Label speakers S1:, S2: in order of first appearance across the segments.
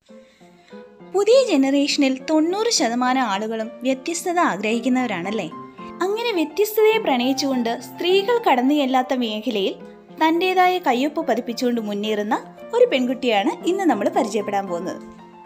S1: പുതിയ ജനറേഷനിൽ തൊണ്ണൂറ് ശതമാനം ആളുകളും വ്യത്യസ്തത ആഗ്രഹിക്കുന്നവരാണല്ലേ അങ്ങനെ വ്യത്യസ്തതയെ പ്രണയിച്ചുകൊണ്ട് സ്ത്രീകൾ കടന്നു ചെല്ലാത്ത മേഖലയിൽ തൻ്റെതായ കയ്യൊപ്പ് പതിപ്പിച്ചുകൊണ്ട് മുന്നേറുന്ന ഒരു പെൺകുട്ടിയാണ് ഇന്ന് നമ്മൾ പരിചയപ്പെടാൻ പോകുന്നത്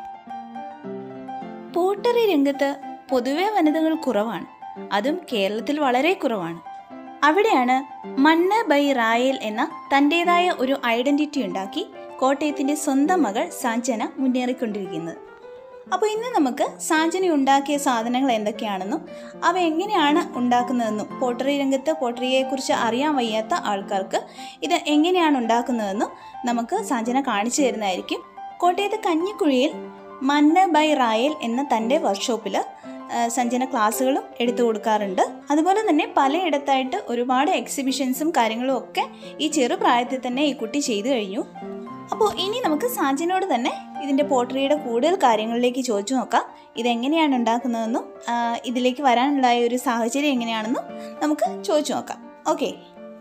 S1: പോട്ടറി രംഗത്ത് പൊതുവെ വനിതകൾ കുറവാണ് അതും കേരളത്തിൽ വളരെ കുറവാണ് അവിടെയാണ് മണ്ണ് ബൈ റായൽ എന്ന തൻ്റെതായ ഒരു ഐഡന്റിറ്റി ഉണ്ടാക്കി കോട്ടയത്തിൻ്റെ സ്വന്തം മകൾ സാഞ്ചന മുന്നേറിക്കൊണ്ടിരിക്കുന്നത് അപ്പോൾ ഇന്ന് നമുക്ക് സാഞ്ചന ഉണ്ടാക്കിയ സാധനങ്ങൾ എന്തൊക്കെയാണെന്നും അവ എങ്ങനെയാണ് ഉണ്ടാക്കുന്നതെന്നും പോട്ടറി രംഗത്ത് പോട്ടറിയെക്കുറിച്ച് അറിയാൻ വയ്യാത്ത ആൾക്കാർക്ക് ഇത് എങ്ങനെയാണ് ഉണ്ടാക്കുന്നതെന്നും നമുക്ക് സാഞ്ചന കാണിച്ചു തരുന്നതായിരിക്കും കോട്ടയത്ത് കഞ്ഞിക്കുഴിയിൽ മന്ന ബൈ റായൽ എന്ന തൻ്റെ വർക്ക്ഷോപ്പിൽ സഞ്ജന ക്ലാസ്സുകളും എടുത്തു കൊടുക്കാറുണ്ട് അതുപോലെ തന്നെ പലയിടത്തായിട്ട് ഒരുപാട് എക്സിബിഷൻസും കാര്യങ്ങളും ഒക്കെ ഈ ചെറുപ്രായത്തിൽ തന്നെ ഈ കുട്ടി ചെയ്തു കഴിഞ്ഞു അപ്പോൾ ഇനി നമുക്ക് സാജനോട് തന്നെ ഇതിൻ്റെ പോട്ടറിയുടെ കൂടുതൽ കാര്യങ്ങളിലേക്ക് ചോദിച്ചു നോക്കാം ഇതെങ്ങനെയാണ് ഉണ്ടാക്കുന്നതെന്നും ആ, ഇതിലേക്ക് വരാനുണ്ടായ ഒരു സാഹചര്യം എങ്ങനെയാണെന്നും നമുക്ക് ചോദിച്ചു നോക്കാം ഓക്കെ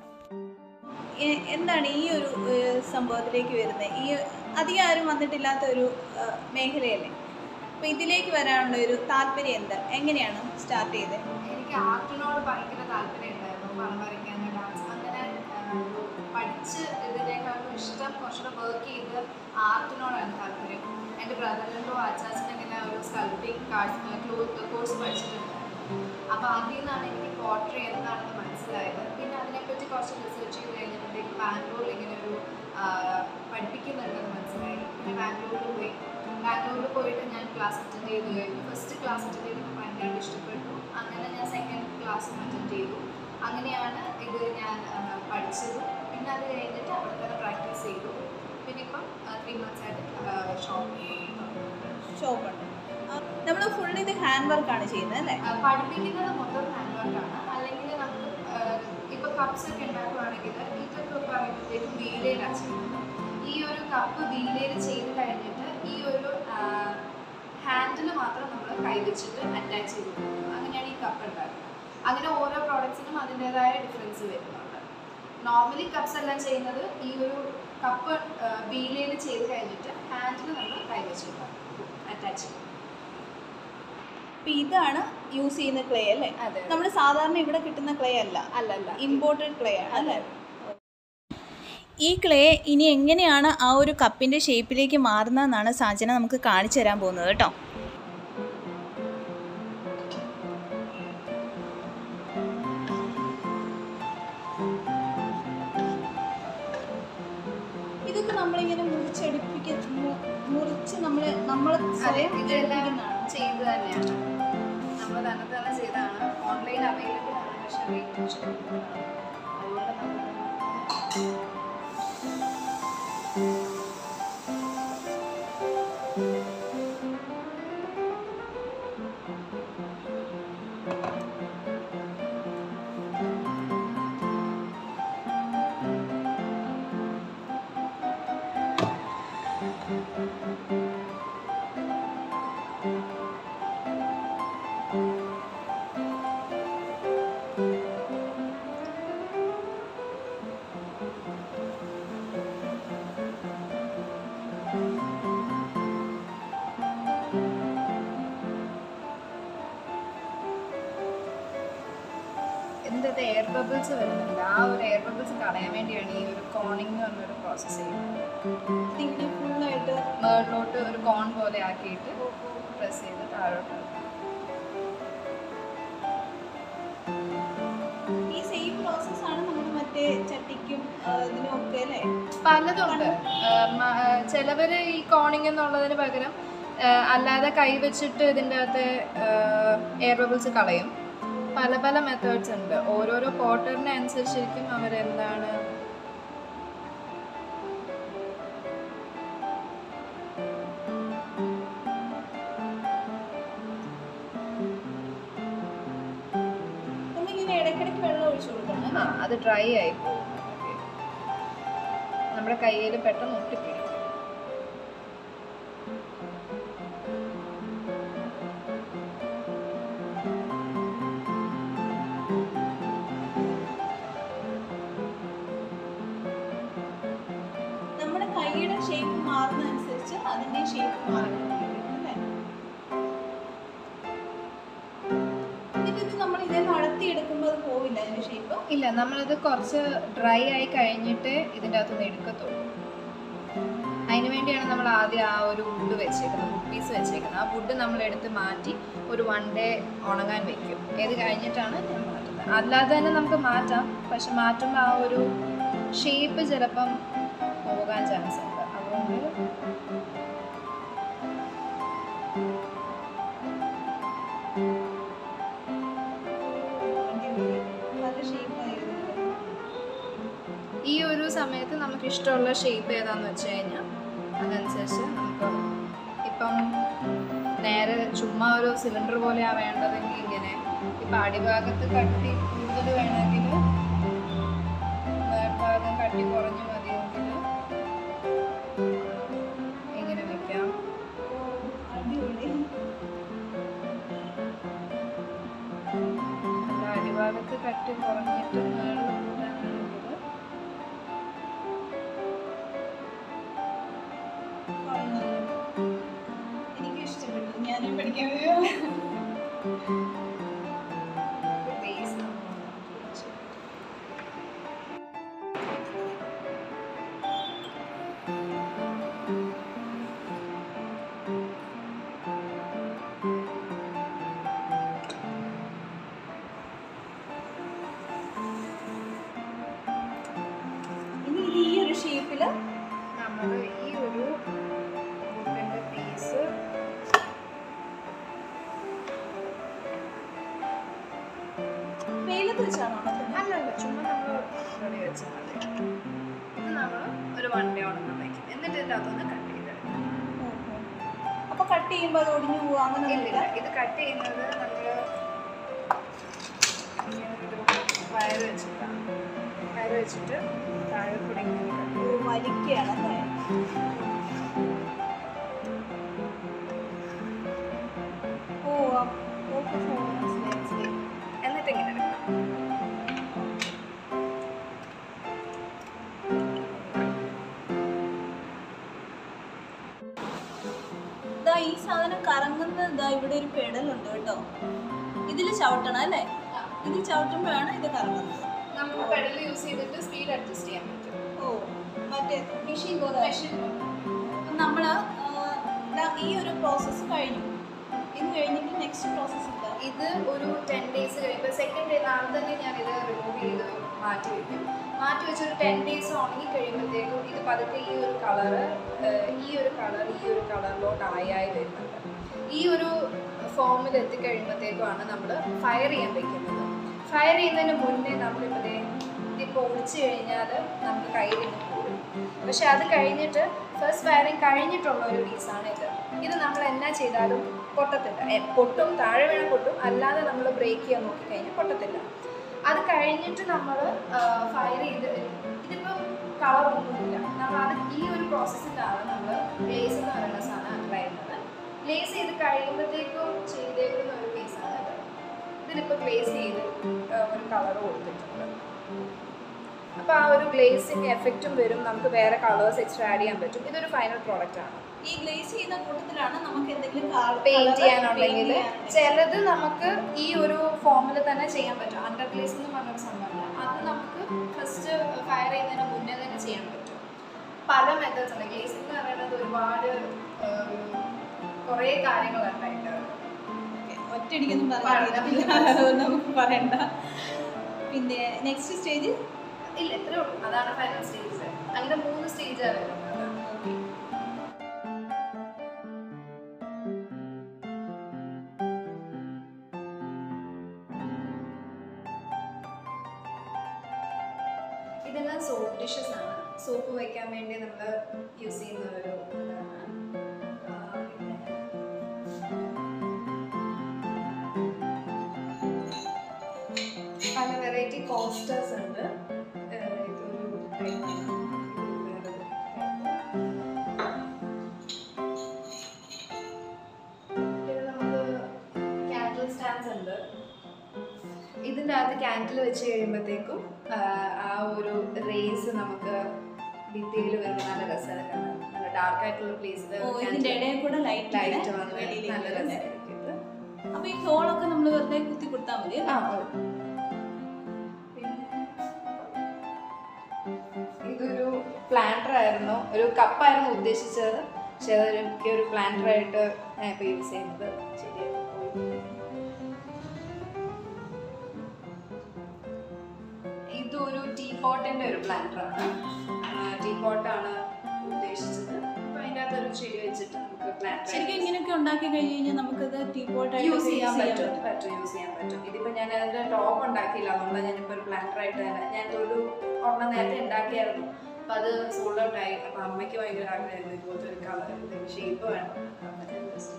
S1: എന്താണ് ഈ ഒരു ഏഹ്, സംഭവത്തിലേക്ക് വരുന്നത് ഈ അധികം ആരും വന്നിട്ടില്ലാത്ത ഒരു ഏഹ്, മേഖലയല്ലേ അപ്പോൾ ഇതിലേക്ക് വരാനുള്ള ഒരു താല്പര്യം എന്താ എങ്ങനെയാണ് സ്റ്റാർട്ട് ചെയ്തത്
S2: എനിക്ക് ആർട്ടിനോട് ഭയങ്കര താല്പര്യം ഉണ്ടായിരുന്നു പണം വരയ്ക്കാൻ ഡാൻസ് അങ്ങനെ ആ, പഠിച്ച് ഇതിനേക്കാളും ഇഷ്ടം കുറച്ചുകൂടെ വർക്ക് ചെയ്ത് ആർട്ടിനോടാണ് താല്പര്യം എൻ്റെ ബ്രദറിൻ്റെ അച്ചാച്ചൻ ഇങ്ങനെ ഒരു സ്കൾപ്പിംഗ് കോഴ്സ് പഠിച്ചിട്ടുണ്ടായിരുന്നു അപ്പോൾ അതിൽ നിന്നാണ് എനിക്ക് പോട്രി എന്താണെന്ന് മനസ്സിലായത് പിന്നെ അതിനെപ്പറ്റി കുറച്ച് റിസർച്ച് ചെയ്ത് കഴിഞ്ഞപ്പോഴത്തേക്ക് ബാംഗ്ലൂരിൽ ഇങ്ങനെ ഒരു ആ, പഠിപ്പിക്കുന്നുണ്ടെന്ന് മനസ്സിലായി പിന്നെ ബാംഗ്ലൂരിൽ പോയി ബാംഗ്ലൂരിൽ പോയിട്ട് ഞാൻ ക്ലാസ് അറ്റൻഡ് ചെയ്ത് കഴിഞ്ഞു ഫസ്റ്റ് ക്ലാസ് അറ്റൻഡ് ചെയ്തപ്പോൾ ഭയങ്കരമായിട്ട് ഇഷ്ടപ്പെട്ടു അങ്ങനെ ഞാൻ സെക്കൻഡ് ക്ലാസ്സും അറ്റൻഡ് ചെയ്തു അങ്ങനെയാണ് ഇത് ഞാൻ ആ, പഠിച്ചത് പിന്നെ അത് കഴിഞ്ഞിട്ട് അവിടെ തന്നെ പ്രാക്ടീസ് ചെയ്തു പിന്നെ ഇപ്പം ത്രീ മന്ത്സ് ആയിട്ട് ഷോപ്പ്
S1: ഷോപ്പുണ്ട് നമ്മൾ ഫുൾ ഇത് ഹാൻഡ് വർക്കാണ് ചെയ്യുന്നത് അല്ലേ
S2: പഠിപ്പിക്കുന്നത് മൊത്തം ഹാൻഡ് വർക്കാണ് അല്ലെങ്കിൽ നമുക്ക് ഇപ്പോൾ കപ്സ് ഒക്കെ ഉണ്ടാക്കുവാണെങ്കിൽ ഇതൊക്കെ പറയുമ്പോഴത്തേക്കും വീലയിലാണ് ചെയ്യുന്നത് ഈ ഒരു കപ്പ് വീലയിൽ ചെയ്ത് കഴിഞ്ഞിട്ട് ഈ ഒരു ഹാൻഡിൽ മാത്രം നമ്മൾ കൈവച്ചിട്ട് അറ്റാച്ച് ചെയ്ത് കൊടുക്കും അങ്ങനെയാണ് ഈ കപ്പ് ഉണ്ടാക്കുന്നത് അങ്ങനെ ഓരോ പ്രോഡക്ട്സിനും അതിൻ്റെതായ ഡിഫറൻസ് വരുന്നുണ്ട് നോർമലി കപ്സ് എല്ലാം ചെയ്യുന്നത് ഈ ഒരു കപ്പ് വീലയിൽ ചെയ്ത് കഴിഞ്ഞിട്ട് ഹാൻഡിൽ നമ്മൾ കൈവച്ചിട്ട് അറ്റാച്ച് ചെയ്യും
S1: അപ്പോൾ ഇതാണ് യൂസ് ചെയ്യുന്ന ക്ലേ അല്ലേ
S2: അതെ
S1: നമ്മൾ സാധാരണ ഇവിടെ കിട്ടുന്ന ക്ലേ അല്ല
S2: അല്ലല്ല
S1: ഇമ്പോർട്ടഡ് ക്ലേ ആണ് അല്ലേ ഈ ക്ലേ ഇനി എങ്ങനെയാണ് ആ ഒരു കപ്പിൻ്റെ ഷേപ്പിലേക്ക് മാറുന്നതെന്നാണ് സാജന നമുക്ക് കാണിച്ചു തരാൻ പോകുന്നത് കേട്ടോ ഇതൊക്കെ നമ്മളിങ്ങനെ മുറിച്ചെടുപ്പിക്കുന്ന മുറിച്ച് നമ്മൾ നമ്മൾ
S2: അതെ ഇതെല്ലാം ചെയ്ത് തന്നെയാണ് നമ്മൾ തന്നെ തന്നെ ചെയ്താണ് ഓൺലൈൻ അവൈലബിൾ ആണ് പക്ഷെ റേറ്റ് കുറച്ച് കൂടുതലാണ് അതുകൊണ്ട് നമ്മൾ ഇതിൻ്റെ എയർ ബബിൾസ് വരുന്നുണ്ട് ആ ഒരു എയർ ബബിൾസ് കളയാൻ വേണ്ടിയാണ് ഈ ഒരു കോണിംഗ് എന്ന് പറഞ്ഞൊരു പ്രോസസ്സ് ചെയ്യുന്നത്
S1: ഇതിങ്ങനെ ഫുള്ളായിട്ട്
S2: മേളിലോട്ട് ഒരു കോൺ പോലെ ആക്കിയിട്ട് പ്രസ് ചെയ്ത് താഴോട്ട് ഇറക്കും.
S1: ഈ സെയിം പ്രോസസ് ആണ് നമ്മൾ മറ്റേ ചട്ടിക്കും ആ, ഇതിനും ഒക്കെ അല്ലേ
S2: പലതുണ്ട് ചിലവർ ഈ കോണിംഗ് എന്നുള്ളതിന് പകരം ആ, അല്ലാതെ കൈ വെച്ചിട്ട് ഇതിൻ്റെ അകത്ത് എയർ ബബിൾസ് കളയും പല പല മെത്തേഡ്സ് ഉണ്ട് ഓരോരോ പോട്ടറിനെ അനുസരിച്ചിരിക്കും അവരെന്താണ്
S1: നമ്മളിങ്ങനെ ഇടയ്ക്കിടയ്ക്ക് വെള്ളം ഒഴിച്ചു കൊടുക്കണം
S2: ആ അത് ഡ്രൈ ആയി പോകും നമ്മുടെ കയ്യിൽ പെട്ടെന്ന് ഒട്ടിപ്പിടിക്കും
S1: നമ്മുടെ കൈയുടെ ഷേപ്പ് മാറുന്നതനുസരിച്ച് അതിന്റെ ഷേപ്പ് മാറിക്കൊണ്ടിരിക്കുന്നത് അല്ലേ എന്നിട്ട് ഇത് നമ്മൾ ഇതേ നടത്തിയെടുക്കുമ്പോൾ അത് പോവില്ല അതിന്റെ ഷേപ്പ്
S2: ഇല്ല നമ്മളിത് കുറച്ച് ഡ്രൈ ആയി കഴിഞ്ഞിട്ട് ഇതിൻ്റെ അകത്തുനിന്ന് എടുക്കത്തുള്ളൂ അതിന് വേണ്ടിയാണ് നമ്മൾ ആദ്യം ആ ഒരു വുഡ് വെച്ചേക്കുന്നത് വുഡ് പീസ് വെച്ചേക്കുന്നത് ആ വുഡ് നമ്മൾ എടുത്ത് മാറ്റി ഒരു വൺ ഡേ ഉണങ്ങാൻ വെക്കും ഇത് കഴിഞ്ഞിട്ടാണ് ഞാൻ മാറ്റുന്നത് അല്ലാതെ തന്നെ നമുക്ക് മാറ്റാം പക്ഷെ മാറ്റുമ്പോൾ ആ ഒരു ഷേപ്പ് ചിലപ്പം പോകാൻ ചാൻസ് ഉണ്ട് അതുകൊണ്ട്
S1: നല്ല ഷേപ്പ് ആയിരുന്നു
S2: ഈ ഒരു സമയത്ത് നമുക്ക് ഇഷ്ടമുള്ള ഷേപ്പ് ഏതാന്ന് വെച്ച് കഴിഞ്ഞാൽ അതനുസരിച്ച് നമുക്ക് ഇപ്പം നേരെ ചുമ്മാ ഒരു സിലിണ്ടർ പോലെയാ വേണ്ടതെങ്കിൽ ഇങ്ങനെ ഇപ്പം അടിഭാഗത്ത് കട്ടി കൂടുതൽ വേണമെങ്കിൽ ഭാഗം കട്ടി കുറഞ്ഞ് മതിയെങ്കിൽ ഇങ്ങനെ വെക്കാം
S1: അടിപൊളി
S2: അല്ല അടിഭാഗത്ത് കട്ടി കുറഞ്ഞിട്ട് മേളിൽ കൂട്ടാനാണെങ്കിൽ
S1: എനിക്ക് ഇഷ്ടപ്പെട്ടു ഞാനും പഠിക്കാൻ
S2: ബേസ്
S1: ഇനി ഇത് ഈ ഒരു ഷേപ്പിൽ
S2: നമ്മൾ ഈ ഒരു വുഡിൻ്റെ പീസ്
S1: വെയിലത്ത് വെച്ചാണോ ഉണക്കുന്നത്?
S2: അല്ലല്ല ചുമ്മാ നമ്മൾ റെഡി വെച്ചാൽ മതി ഇത് നമ്മൾ ഒരു വൺ ഡേ ഉണങ്ങാൻ വയ്ക്കും എന്നിട്ട് ഇതിൻ്റെ അകത്തുനിന്ന് കട്ട് ചെയ്തെടുക്കും
S1: ഓ, ഓ. അപ്പൊ കട്ട് ചെയ്യുമ്പോൾ അത് ഒടിഞ്ഞു പോവാ അങ്ങനെ
S2: ഇല്ലില്ല ഇത് കട്ട് ചെയ്യുന്നത് നമ്മൾ ഇങ്ങനെ ഒരു വയർ വെച്ചിട്ടാണ് വയർ വെച്ചിട്ട് താഴെ കൂടി ഇങ്ങനെ cut ചെയ്യും.
S1: വലിക്കുകയാണ് അല്ലേ ഓ ആ, ഓ, ഓ, ഓ, മനസ്സിലായി, മനസ്സിലായി.
S2: എന്നിട്ട് ഇങ്ങനെ എടുക്കാം
S1: ഇതാ ഈ സാധനം കറങ്ങുന്ന ഇതാ ഇവിടെ ഒരു പെടലുണ്ട് കേട്ടോ ഇതിൽ ചവിട്ടണം അല്ലേ ഇതിൽ ചവിട്ടുമ്പോഴാണ് ഇത് കറങ്ങുന്നത്
S2: നമുക്ക് പെഡൽ യൂസ് ചെയ്തിട്ട് സ്പീഡ് അഡ്ജസ്റ്റ് ചെയ്യാൻ പറ്റും
S1: ഓ മറ്റേ മെഷീൻ പോലെ
S2: മെഷീൻ
S1: നമ്മൾ ഈ ഒരു പ്രോസസ്സ് കഴിഞ്ഞു ഇത് കഴിഞ്ഞിട്ട് നെക്സ്റ്റ് പ്രോസസ്സ് എന്താ
S2: ഇത് ഒരു ടെൻ ഡേയ്സ് കഴിയുമ്പോൾ സെക്കൻഡ് ഡേ നാളെ തന്നെ ഞാൻ ഇത് റിമൂവ് ചെയ്ത് മാറ്റി വെക്കും മാറ്റി വെച്ച് ഒരു ടെൻ ഡേയ്സ് ഉണങ്ങി കഴിയുമ്പോഴത്തേക്കും ഇത് പതുക്കെ ഈ ഒരു കളറ് ഈ ഒരു കളർ ഈ ഒരു കളറിലോട്ട് ആയി വരുന്നുണ്ട് ഈ ഒരു ഫോമിൽ എത്തിക്കഴിയുമ്പോഴത്തേക്കുമാണ് നമ്മൾ ഫയർ ചെയ്യാൻ വെക്കുന്നത് ഫയർ ചെയ്യുന്നതിന് മുന്നേ നമ്മളിപ്പോൾ ദേ ഇതിപ്പോൾ ഒളിച്ചു കഴിഞ്ഞാൽ നമുക്ക് കയ്യിൽ നിന്ന് പോകും പക്ഷെ അത് കഴിഞ്ഞിട്ട് ഫസ്റ്റ് ഫയറിങ് കഴിഞ്ഞിട്ടുള്ള ഒരു പീസാണ് ഇത് ഇത് നമ്മൾ എന്നാ ചെയ്താലും പൊട്ടത്തില്ല എ, പൊട്ടും താഴെ വീണ പൊട്ടും അല്ലാതെ നമ്മൾ ബ്രേക്ക് ചെയ്യാൻ നോക്കിക്കഴിഞ്ഞാൽ പൊട്ടത്തില്ല അത് കഴിഞ്ഞിട്ട് നമ്മൾ ഫയർ ചെയ്ത് ഇതിപ്പം കളറൊന്നുമില്ല നമ്മൾ അത് ഈ ഒരു പ്രോസസ്സിലാണ് നമ്മൾ ഗ്ലേസ് എന്ന് പറയുന്ന സാധനം അപ്ലൈ ചെയ്യുന്നത് ഗ്ലേസ് ചെയ്ത് കഴിയുമ്പോഴത്തേക്കും ചെയ്തേക്കുന്ന ഒരു പീസാണ് ഇത് ഇതിലിപ്പോൾ ഗ്ലേസ് ചെയ്ത് ആ, ഒരു കളർ കൊടുത്തിട്ടുണ്ട് അപ്പോൾ ആ ഒരു ഗ്ലേസിങ് എഫക്റ്റും വരും നമുക്ക് വേറെ കളേഴ്സ് എക്സ്ട്രാ ആഡ് ചെയ്യാൻ പറ്റും ഇതൊരു ഫൈനൽ പ്രോഡക്റ്റ് ആണ്
S1: ഈ ഗ്ലേസ് ചെയ്യുന്ന കൂട്ടത്തിലാണ് നമുക്ക് എന്തെങ്കിലും
S2: പെയിന്റ് ചെയ്യാനുണ്ടെങ്കിൽ ചിലത് നമുക്ക് ഈ ഒരു ഫോമിൽ തന്നെ ചെയ്യാൻ പറ്റും അണ്ടർ ഗ്ലേസ് എന്ന് പറഞ്ഞൊരു സംഭവമില്ല അത് നമുക്ക് ഫസ്റ്റ് ഫയർ ചെയ്യുന്നതിന് മുന്നേ തന്നെ ചെയ്യാൻ പറ്റും പല മെത്തേഡ്സ് ഉണ്ട് ഗ്ലേസിംഗ് എന്ന് പറയുന്നത് ഒരുപാട് കുറേ കാര്യങ്ങളുണ്ട് അതിൻ്റെ
S1: ഒറ്റയടിക്കൊന്നും പറയാൻ അതുകൊണ്ട് നമുക്ക് പറയണ്ട പിന്നെ നെക്സ്റ്റ് സ്റ്റേജ്
S2: ഇല്ല ഇത്രേ ഉള്ളൂ അതാണ് ഫൈനൽ സ്റ്റേജ് അങ്ങനെ മൂന്ന് സ്റ്റേജാണ് വരുന്നത് ഇതെല്ലാം സോപ്പ് ഡിഷസ് ആണ് സോപ്പ് വയ്ക്കാൻ വേണ്ടി നമ്മൾ യൂസ് ചെയ്യുന്ന ഒരു ഇതാണ് ആ, പിന്നെ പല വെറൈറ്റി കോസ്റ്റേഴ്സ് ഉണ്ട് ഏഹ് ഇതൊരു type ആണ്. ഇത് വേറൊരു type. പിന്നെ നമുക്ക് candle stands ഉണ്ട് ഇതിൻ്റെ അകത്ത് ക്യാൻഡിൽ വെച്ച് കഴിയുമ്പോഴത്തേക്കും ആ, ആ ഒരു റേസ് നമുക്ക് ഭിത്തിയിൽ വരുമ്പോൾ നല്ല രസമാണ് കാണാൻ. നല്ല ഡാർക്ക് ആയിട്ടുള്ള പ്ലേസിൽ
S1: ഓ ഇതിന്റെ ഇടയിൽ കൂടെ ലൈറ്റ്
S2: ലൈറ്റ് വന്ന് നല്ല
S1: വെളിയിലേക്ക്
S2: രസമായിരിക്കും ഇത്.
S1: അപ്പൊ ഈ ഹോളൊക്കെ നമ്മൾ വെറുതെ കുത്തി കൊടുത്താൽ മതി
S2: ആ,
S1: അല്ലേ?
S2: ഓ. പിന്നെ ഇതൊരു പ്ലാന്റർ ആയിരുന്നു ഒരു കപ്പായിരുന്നു ഉദ്ദേശിച്ചത് പക്ഷെ അതൊരു എനിക്ക് ഒരു പ്ലാന്റർ ആയിട്ട് ഞാൻ ഇപ്പൊ യൂസ് ചെയ്യുന്നത് ശരിയായി പോയി. ഇതൊരു ടീ പോട്ടിന്റെ ഒരു പ്ലാന്റർ ആണ് ടീ പോട്ടാണ് ഉദ്ദേശിച്ചത് അപ്പൊ അതിൻ്റെ അകത്തൊരു ചെടി വെച്ചിട്ട് നമുക്ക് പ്ലാന്റർ
S1: ശരിക്കും ഇങ്ങനെയൊക്കെ ഉണ്ടാക്കി കഴിഞ്ഞ് കഴിഞ്ഞാൽ നമുക്കത് ടീ പോട്ടായിട്ട്
S2: യൂസ് ചെയ്യാൻ പറ്റും പറ്റും യൂസ് ചെയ്യാൻ പറ്റും ഇതിപ്പോ ഞാൻ അതിന്റെ ടോപ്പ് ഉണ്ടാക്കിയില്ല അതുകൊണ്ട് ഞാനിപ്പോ ഒരു പ്ലാന്റർ ആയിട്ട് തന്നെ ഞാൻ ഒരു ഒരെണ്ണം നേരത്തെ ഉണ്ടാക്കിയായിരുന്നു അപ്പൊ അത് സോൾഡ് ഔട്ട് ആയി അപ്പൊ അമ്മയ്ക്ക് ഭയങ്കര ആഗ്രഹമായിരുന്നു ഇതുപോലത്തെ ഒരു കളർ ഷേപ്പ് വേണം അങ്ങനെ just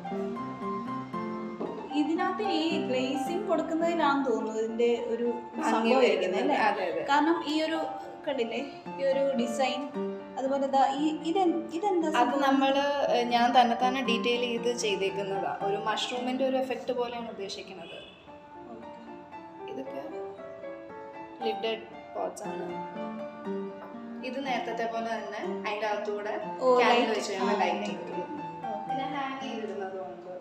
S1: ഇതിനകത്ത് ഈ ഗ്ലേസിംഗ് കൊടുക്കുന്നതിലാന്ന് തോന്നുന്നു ഇതിന്റെ ഒരു
S2: ഭംഗി
S1: സംഭവം ഇരിക്കുന്നത്
S2: വരുന്നത്.
S1: അല്ലേ
S2: അതെ അതെ
S1: കാരണം ഈ ഒരു കണ്ടില്ലേ ഈ ഒരു ഡിസൈൻ അതുപോലെ ദാ ഈ ഇത് ഇതെന്താ
S2: അത് നമ്മൾ ഞാൻ തന്നെ തന്നെ ഡീറ്റെയിൽ ചെയ്ത് ചെയ്തേക്കുന്നതാ ഒരു മഷ്റൂമിന്റെ ഒരു എഫക്റ്റ് പോലെയാണ് ഉദ്ദേശിക്കുന്നത് ഇതൊക്കെ ലിഡഡ് പോട്ട്സ് ആണ് ഇത് നേരത്തെ പോലെ തന്നെ അതിൻ്റെ അകത്തൂടെ
S1: ഓ,
S2: ക്യാൻഡിൽ
S1: light.
S2: വെച്ച്
S1: ആ,
S2: ലൈറ്റ്
S1: light.
S2: പിന്നെ ഹാങ് ചെയ്തിരുന്നതുകൊണ്ട്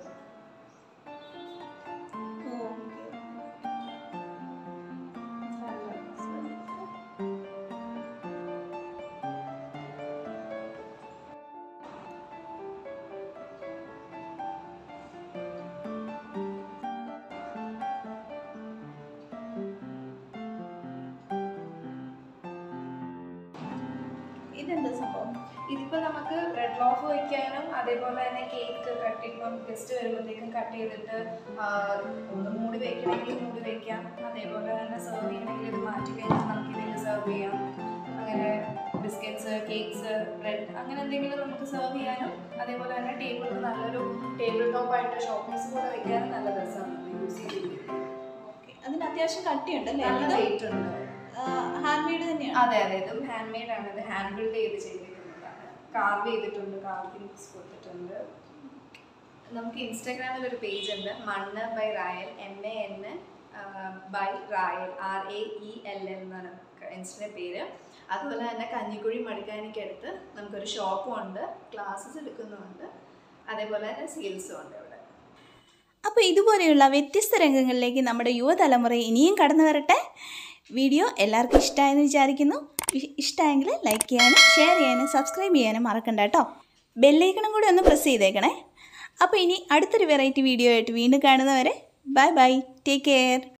S1: ഇതെന്താ സംഭവം
S2: ഇതിപ്പോ നമുക്ക് റെഡ് ലോഫ് വയ്ക്കാനും അതേപോലെ തന്നെ കേക്ക് കട്ട് ഇപ്പം ഗസ്റ്റ് വരുമ്പോഴത്തേക്കും കട്ട് ചെയ്തിട്ട് ആ, ഒന്ന് മൂടി വെക്കണമെങ്കിൽ മൂടി വെക്കാം അതേപോലെ തന്നെ സെർവ് ചെയ്യണമെങ്കിൽ ഇത് മാറ്റി കഴിഞ്ഞാൽ നമുക്ക് ഇതിൽ സെർവ് ചെയ്യാം അങ്ങനെ ബിസ്ക്കറ്റ്സ് കേക്ക്സ് ബ്രെഡ് അങ്ങനെ എന്തെങ്കിലും നമുക്ക് സെർവ് ചെയ്യാനും അതേപോലെ തന്നെ ടേബിളിൽ നല്ലൊരു ടേബിൾ ടോപ്പ് ആയിട്ട് ഷോപ്പ് പീസ് കൂടെ വെക്കാനും നല്ല രസമാണ് യൂസ് ചെയ്തിരിക്കുന്നത്
S1: ഓക്കെ അതിന് അത്യാവശ്യം കട്ടിയുണ്ടല്ലേ
S2: നല്ല
S1: ഇത്
S2: വെയിറ്റ് ഉണ്ട്
S1: ഹാൻഡ് മെയ്ഡ് തന്നെയാണ്
S2: അതെ അതെ ഇതും ഹാൻഡ് മെയ്ഡ് ആണ് ഇത് ഹാൻഡ് ബിൽഡ് ചെയ്ത് ചെയ്തിരിക്കുന്നതാണ് കാർവ് ചെയ്തിട്ടുണ്ട് കാർവിങ്സ് കൊടുത്തിട്ടുണ്ട് നമുക്ക് ഇൻസ്റ്റാഗ്രാമിൽ ഒരു പേജ് ഉണ്ട് Man by Raell M A N by Raell R A E L L എന്നാണ് ഇൻസ്റ്റയുടെ പേര് അതുപോലെ തന്നെ കഞ്ഞിക്കുഴി മടിക്കാനിക്കടുത്ത് നമുക്കൊരു ഷോപ്പും ഉണ്ട് ക്ലാസ്സസ് എടുക്കുന്നുമുണ്ട് അതേപോലെ തന്നെ സെയിൽസും ഉണ്ട് ഇവിടെ
S1: അപ്പോൾ ഇതുപോലെയുള്ള വ്യത്യസ്ത രംഗങ്ങളിലേക്ക് നമ്മുടെ യുവതലമുറ ഇനിയും കടന്നു വരട്ടെ വീഡിയോ എല്ലാവർക്കും ഇഷ്ടമായെന്ന് വിചാരിക്കുന്നു ഇ- ഇഷ്ടമായെങ്കിൽ ലൈക്ക് ചെയ്യാനും ഷെയർ ചെയ്യാനും സബ്സ്ക്രൈബ് ചെയ്യാനും മറക്കണ്ട കേട്ടോ ബെല്ലൈക്കണും കൂടി ഒന്ന് പ്രസ് ചെയ്തേക്കണേ അപ്പോൾ ഇനി അടുത്തൊരു വെറൈറ്റി വീഡിയോ ആയിട്ട് വീണ്ടും കാണുന്നവരെ ബൈ ബൈ ടേക്ക് കെയർ